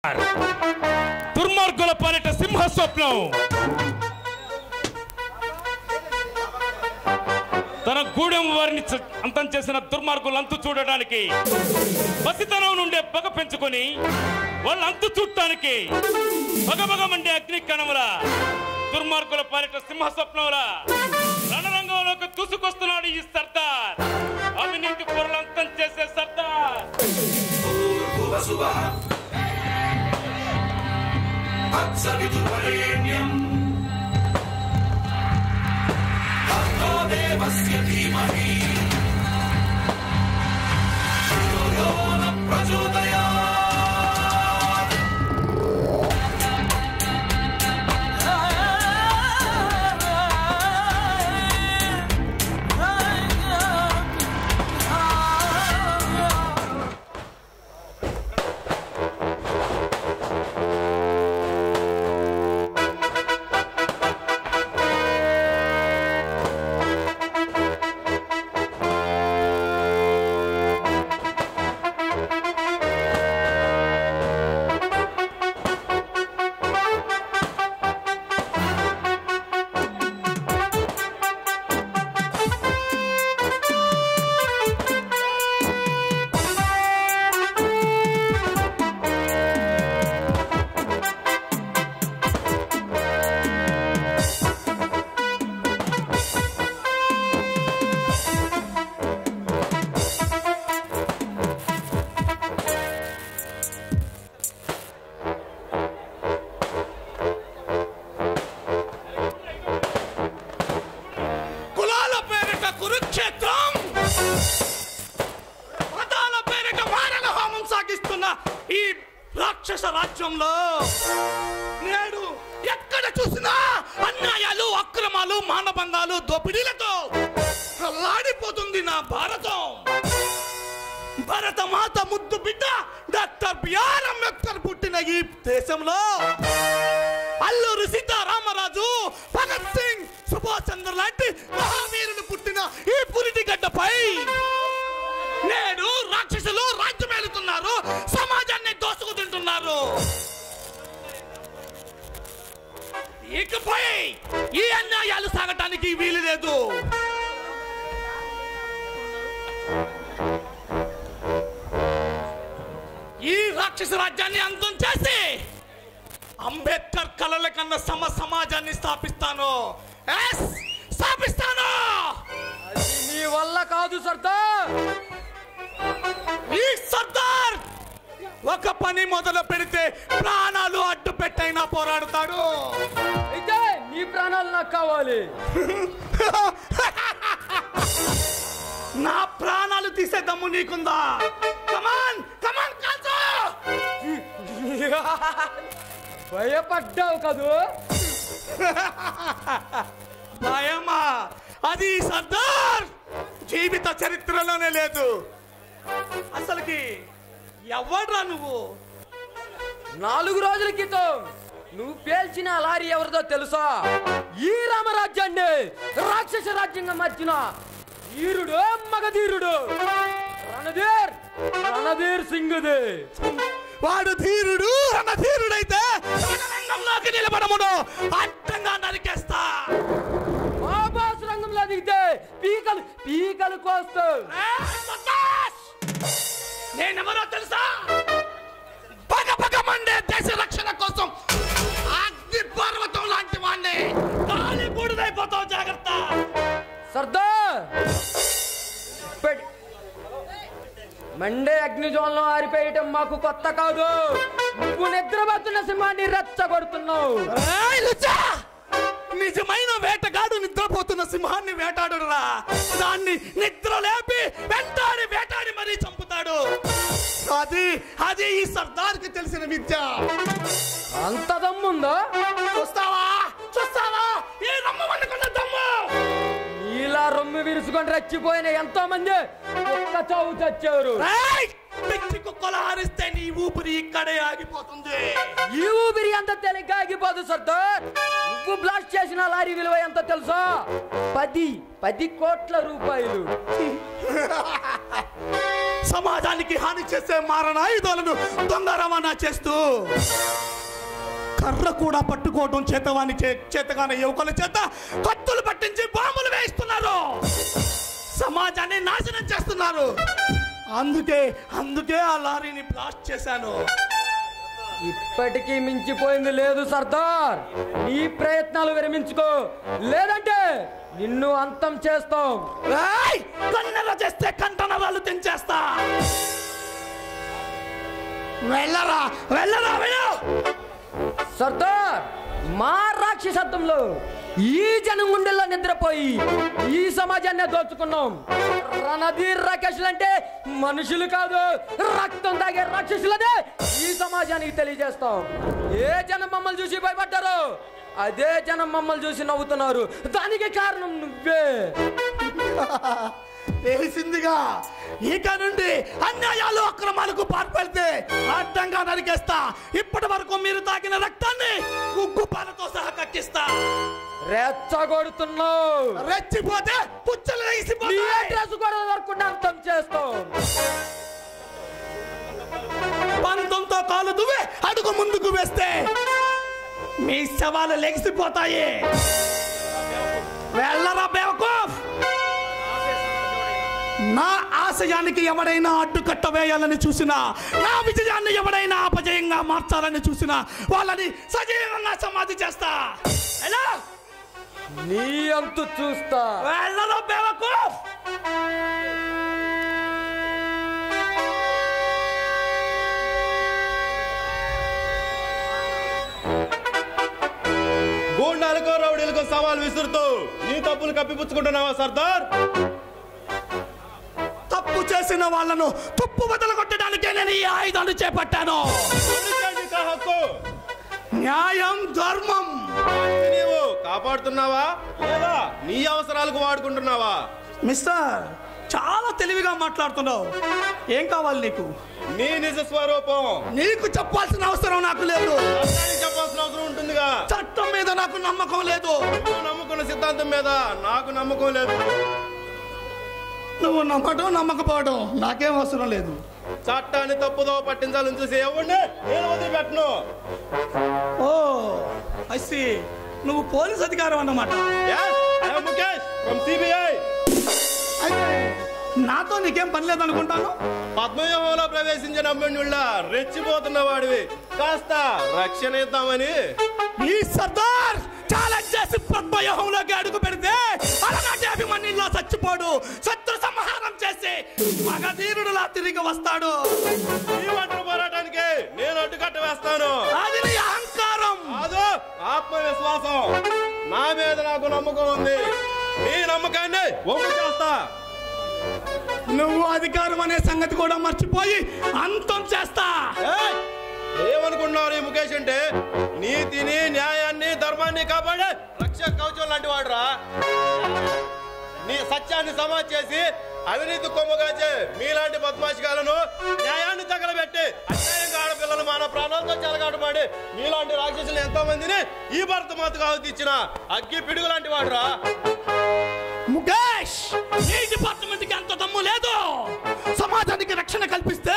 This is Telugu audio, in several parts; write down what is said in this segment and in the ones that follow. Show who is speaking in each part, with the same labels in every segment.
Speaker 1: దుర్మార్గుల పాలిట సింహ స్వప్నం తన గూడెం వారిని చ- అంతం చేసిన దుర్మార్గులు అంతు చూడడానికి పసితనం నుండే పగ పెంచుకొని వాళ్ళ అంతు చూడటానికి పగపగ మండే అగ్ని కణముల దుర్మార్గుల పాలిట సింహ స్వప్నముల రణరంగంలోకి దూసుకొస్తున్నాడు ఈ సర్దార్ అవినీతి పొరలు అంతం చేసే సర్దార్
Speaker 2: కులాల పేరిట కురుక్షేత్రం మతాల పేరిట మారణ హోమం సాగిస్తున్న ఈ రాక్షస రాజ్యంలో నేడు ఎక్కడ చూసినా అన్యాయాలు అక్రమాలు మానభంగాలు దోపిడీలతో అల్లాడిపోతుంది నా భారతం భరత మాత ముద్దు బిడ్డ డాక్టర్ బిఆర్ అంబేద్కర్ పుట్టిన ఈ దేశంలో అల్లూరు సీతారామరాజు భగత్ సింగ్ సుభాష్ చంద్ర లాంటి మహావీరులు పుట్టిన ఈ పురిటి గడ్డపై నేడు రాక్షసులు రాజ్యమేలుతున్నారు సమాజాన్ని దోసుకు తింటున్నారు ఇకపై ఈ అన్యాయాలు సాగటానికి వీలు లేదు ఈ రాక్షస రాజ్యాన్ని అంతం చేసి అంబేద్కర్ కలల కన్నా సమ సమాజాన్ని స్థాపిస్తాను ఎస్ స్థాపిస్తాను
Speaker 3: అది నీ వల్ల కాదు సర్దార్
Speaker 2: ఈ సర్దార్ ఒక పని మొదలు పెడితే ప్రాణాలు అడ్డు పెట్టైనా పోరాడుతాడు
Speaker 3: అయితే నీ ప్రాణాలు నాకు కావాలి
Speaker 2: నా ప్రాణాలు తీసే దమ్ము నీకుందా కమాన్ కమాన్ కాల్చు
Speaker 3: భయపడ్డావు కదూ
Speaker 2: భయమా అది ఈ సర్దార్ జీవిత చరిత్రలోనే లేదు అసలుకి ఎవడ్రా నువ్వు
Speaker 3: నాలుగు రోజుల క్రితం నువ్వు పేల్చిన లారీ ఎవరిదో తెలుసా ఈ రామరాజ్యాన్ని రాక్షస రాజ్యంగా మార్చిన వీరుడు మగధీరుడు రణధీర్ రణధీర్ సింగుది
Speaker 2: వాడు ధీరుడు రణధీరుడైతే రణరంగంలోకి నిలబడమును అడ్డంగా నరికేస్తా
Speaker 3: ఆబాస్ రంగంలో దిగితే పీకలు పీకలు కోస్తావు
Speaker 2: ఏయ్, సత్తాస్! నేనెవరో తెలుసా పగ పగ మండే దేశ రక్షణ కోసం అగ్ని పర్వతం లాంటి వాణ్ణి కాలి బూడిదైపోతావు జాగ్రత్త
Speaker 3: సర్దార్ పెడి మండే అగ్నిజోన్లో ఆరిపోయటం మాకు కొత్త కాదు నువ్వు నిద్రపోతున్న సింహాన్ని రెచ్చగొడుతున్నావు
Speaker 2: ఏయ్, లుచ్చా! నిజమైన వేటగాడు నిద్రపోతున్న సింహాన్ని వేటాడురా దాన్ని నిద్ర లేపి వెంటాడి వేటాడి మరీ చంపుతాడు అది అది ఈ సర్దార్కి తెలిసిన విద్య
Speaker 3: అంత దమ్ముందా
Speaker 2: చూస్తావా చూస్తావా ఈ రమ్మ వండుకున్న దమ్ము
Speaker 3: ఇలా రొమ్ము విరుచుకొని రెచ్చిపోయిన ఎంతో మంది ఒక్క చావు చచ్చారు
Speaker 2: ఏయ్! పిచ్చి కుక్కలు హారిస్తే నీ ఊపిరి ఇక్కడే ఆగిపోతుంది
Speaker 3: ఈ ఊపిరి ఎంత తేలిగ్గా ఆగిపోదు సర్దార్ నువ్వు బ్లాస్ట్ చేసిన లారీ విలువ ఎంత తెలుసా పది పది కోట్ల రూపాయలు
Speaker 2: సమాజానికి హాని చేసే మారణాయుధాలను దొంగ రవాణా చేస్తూ కర్ర కూడా పట్టుకోవడం చేతవాని చే చేతగానే యువకుల చేత కత్తులు పట్టించి బాంబులు వేయిస్తున్నారు సమాజాన్ని నాశనం చేస్తున్నారు అందుకే అందుకే ఆ లారీని బ్లాస్ట్ చేశాను
Speaker 3: ఇప్పటికీ మించిపోయింది లేదు సర్దార్ నీ ప్రయత్నాలు విరమించుకో లేదంటే నిన్ను అంతం చేస్తాం
Speaker 2: ఏయ్! కన్నెర చేస్తే కంటనరాలు తెంచేస్తా వెళ్ళరా వెళ్ళరా వెళ్ళు
Speaker 3: సర్దార్ మా రాక్షసత్వంలో ఈ జనం గుండెల్లో నిద్రపోయి ఈ సమాజాన్ని దోచుకున్నాం రణధీర్ రాకేష్లు అంటే మనుషులు కాదు రక్తం తాగే రాక్షసులనే ఈ సమాజానికి తెలియజేస్తాం ఏ జనం మమ్మల్ని చూసి భయపడ్డారో అదే జనం మమ్మల్ని చూసి నవ్వుతున్నారు దానికి కారణం నువ్వే
Speaker 2: తెలిసిందిగా ఇక నుండి అన్యాయాలు అక్రమాలకు పాల్పడితే అడ్డంగా నరికేస్తా ఇప్పటి వరకు మీరు తాగిన రక్తాన్ని ఉగ్గు పాలతో సహా కక్కిస్తా
Speaker 3: రెచ్చగొడుతున్నావు
Speaker 2: రెచ్చిపోతే పుచ్చలు
Speaker 3: నీ
Speaker 2: వేసిపోతాయి.
Speaker 3: అడ్రస్ కూడా దొరకకుండా అంతం చేస్తాం
Speaker 2: పంతంతో కాలు దువ్వే అడుగు ముందుకు వేస్తే మీ శవాలు లెగిసిపోతాయి వెళ్ళరా బేవకూఫ్ నా ఆశయానికి ఎవడైనా అడ్డుకట్ట వేయాలని చూసినా నా విజయాన్ని ఎవడైనా అపజయంగా మార్చాలని చూసినా వాళ్ళని సజీవంగా సమాధి చేస్తా ఎలా
Speaker 3: నీ అంతు చూస్తా
Speaker 2: వెళ్ళరా బేవకూఫ్
Speaker 4: గూండాలకో రౌడీలకో సవాల్ విసురుతూ నీ తప్పులు కప్పిపుచ్చుకుంటున్నావా సర్దార్
Speaker 2: తప్పు చేసిన వాళ్ళను తుప్పు బదలు కొట్టడానికే నేను ఈ ఆయుధాన్ని చేపట్టాను
Speaker 4: ఎందుకండి కా హక్కు
Speaker 2: న్యాయం ధర్మం
Speaker 4: వాటిని నీవు కాపాడుతున్నావా లేదా నీ అవసరాలకు వాడుకుంటున్నావా
Speaker 2: మిస్టర్ చాలా తెలివిగా మాట్లాడుతున్నావు ఏం కావాలి నీకు
Speaker 4: నీ నిజ స్వరూపం
Speaker 2: నీకు చెప్పాల్సిన అవసరం నాకు లేదు
Speaker 4: అందరికీ చెప్పాల్సిన అవసరం ఉంటుందిగా
Speaker 2: చట్టం మీద నాకు నమ్మకం లేదు
Speaker 4: నువ్వు నమ్ముకున్న సిద్ధాంతం మీద నాకు నమ్మకం లేదు
Speaker 2: నువ్వు నమ్మటం నమ్మకపోవడం నాకేం అవసరం లేదు
Speaker 4: చట్టాన్ని తప్పుదో పట్టించాలని చూసి ఎవరిని నేను వదిలిపెట్టను
Speaker 2: ఓ అస్సి నువ్వు పోలీస్ అధికారం అన్నమాట
Speaker 4: Yes, I am Mukesh from CBI
Speaker 2: అయితే నాతో నీకేం పని లేదనుకుంటాను
Speaker 4: పద్మవ్యూహంలో ప్రవేశించిన అమ్మనుళ్ళ రెచ్చిపోతున్న వాడివి కాస్త రక్షణ ఇద్దామని
Speaker 2: ఈ సర్దార్ ఛాలెంజ్ చేసి పద్మవ్యూహంలోకి అడుగు పెడితే అలనాటి అభిమన్యుల్లో చచ్చిపోడు శత్రు సంహారం చేసి మగధీరుడులా తిరిగి వస్తాడు
Speaker 4: ఈ ఒంటరి పోరాటానికి నేను అడ్డుకట్ట వేస్తాను
Speaker 2: అది నీ అహంకారం
Speaker 4: కాదు ఆత్మవిశ్వాసం నా మీద నాకు నమ్మకం ఉంది నీ నమ్మకాన్ని ఒమ్ము చేస్తా
Speaker 2: నువ్వు అధికారం అనే సంగతి కూడా మర్చిపోయి అంతం చేస్తా
Speaker 4: ఏయ్! ఏమనుకున్నావు ఈ ముఖేష్ అంటే నీతిని న్యాయాన్ని ధర్మాన్ని కాపాడే రక్ష కవచం లాంటి వాడురా నీ సత్యాన్ని సమాజ్ చేసి అవినీతి కొమ్మగాచే మీలాంటి బద్మాషికాలను న్యాయాన్ని తగలబెట్టి అన్యాయంగా ఆడపిల్లలు మన ప్రాణాలతో చెలగాటమాడి మీలాంటి రాక్షసులు ఎంతో మందిని ఈ భరత మాతకు ఆహుతిచ్చిన అగ్గి పిడుగు లాంటి వాడురా
Speaker 2: ముఖేష్ ఈ డిపార్ట్మెంట్ కి అంత దమ్ము లేదు సమాజానికి రక్షణ కల్పిస్తే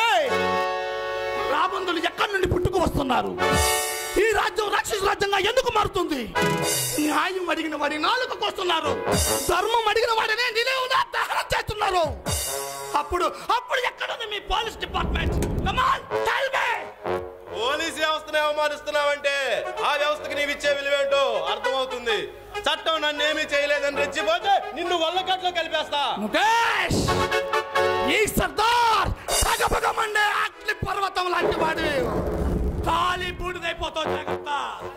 Speaker 2: రాబందులు ఎక్కడి నుండి పుట్టుకు వస్తున్నారు ఈ రాజ్యం రాక్షస రాజ్యంగా ఎందుకు మారుతుంది న్యాయం అడిగిన వాడి నాలుగు కోస్తున్నారు ధర్మం అడిగిన వాడినే నిలువునా దహనం చేస్తున్నారు అప్పుడు అప్పుడు ఎక్కడుంది మీ police department Come on, tell me!
Speaker 4: Police వ్యవస్థను అవమానిస్తున్నావంటే ఆ వ్యవస్థకి నీవిచ్చే విలువేంటో అర్థమవుతుంది చట్టం నన్ను ఏమీ చేయలేదని రెచ్చిపోతే నిన్ను వల్లకట్లో కలిపేస్తా
Speaker 2: ముఖేష్ ఈ సర్దార్ సగపగమండే అగ్ని పర్వతం లాంటి వాడు ఖాళీ బూడిదైపోతావు జాగ్రత్త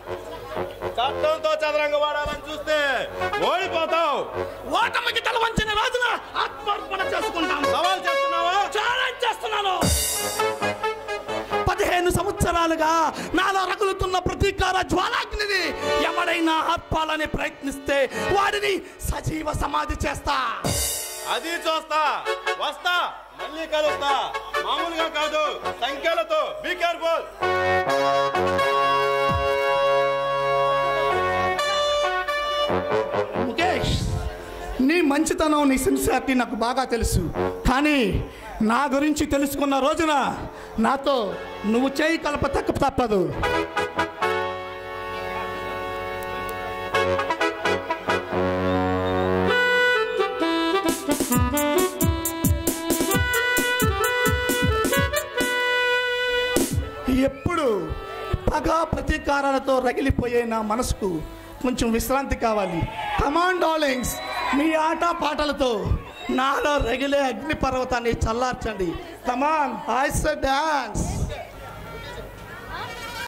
Speaker 4: చట్టంతో చదరంగ వాడాలని చూస్తే ఓడిపోతావు
Speaker 2: ఓటమికి తల వంచిన రోజున ఆత్మార్పణ చేసుకుంటాం
Speaker 4: సవాల్ చేస్తున్నావా
Speaker 2: ఛాలెంజ్ చేస్తున్నాను పదిహేను సంవత్సరాలుగా నాలో రగులుతున్న ప్రతీకార జ్వాలాగ్నిని ఎవడైనా ఆర్పాలని ప్రయత్నిస్తే వాడిని సజీవ సమాధి చేస్తా
Speaker 4: అది చూస్తా వస్తా మళ్ళీ కలుస్తా మామూలుగా కాదు సంఖ్యలతో బీ కేర్ఫుల్
Speaker 2: ముఖేష్ నీ మంచితనం నీ సిన్సియారిటీ నాకు బాగా తెలుసు కానీ నా గురించి తెలుసుకున్న రోజున నాతో నువ్వు చేయి కలప తక్క తప్పదు ఎప్పుడు పగ ప్రతీకారాలతో రగిలిపోయే నా మనసుకు కొంచెం విశ్రాంతి కావాలి కమాండ్ డార్లింగ్స్ మీ ఆట పాటలతో నాలో రగిలే అగ్ని పర్వతాన్ని చల్లార్చండి కమాన్ ఐ డాన్స్